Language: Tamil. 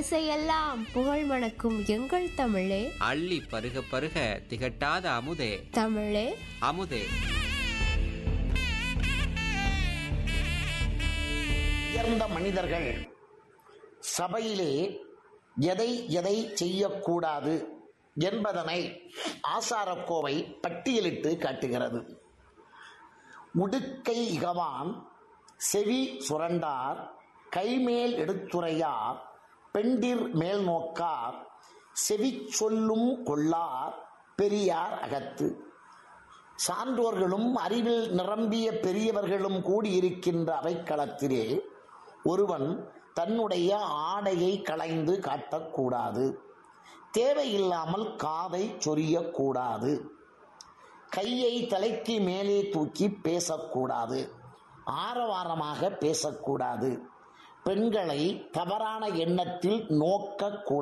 திசையெல்லாம் புகழ் மணக்கும் எங்கள் தமிழே அள்ளி பருக பருக திகட்டாத அமுதே தமிழே அமுதே உயர்ந்த மனிதர்கள் சபையிலே எதை எதை செய்யக்கூடாது என்பதனை ஆசாரக்கோவை பட்டியலிட்டு காட்டுகிறது உடுக்கை இகவான் செவி சுரண்டார் கைமேல் எடுத்துரையார் பெண்டிர் மேல் நோக்கார் செவி சொல்லும் கொள்ளார் பெரியார் அகத்து சான்றோர்களும் அறிவில் நிரம்பிய பெரியவர்களும் கூடியிருக்கின்ற அவைக்களத்திலே ஒருவன் தன்னுடைய ஆடையை களைந்து காட்டக்கூடாது தேவையில்லாமல் காதை சொரியக்கூடாது கையை தலைக்கு மேலே தூக்கி பேசக்கூடாது ஆரவாரமாக பேசக்கூடாது பெண்களை தவறான எண்ணத்தில் நோக்கக்கூடாது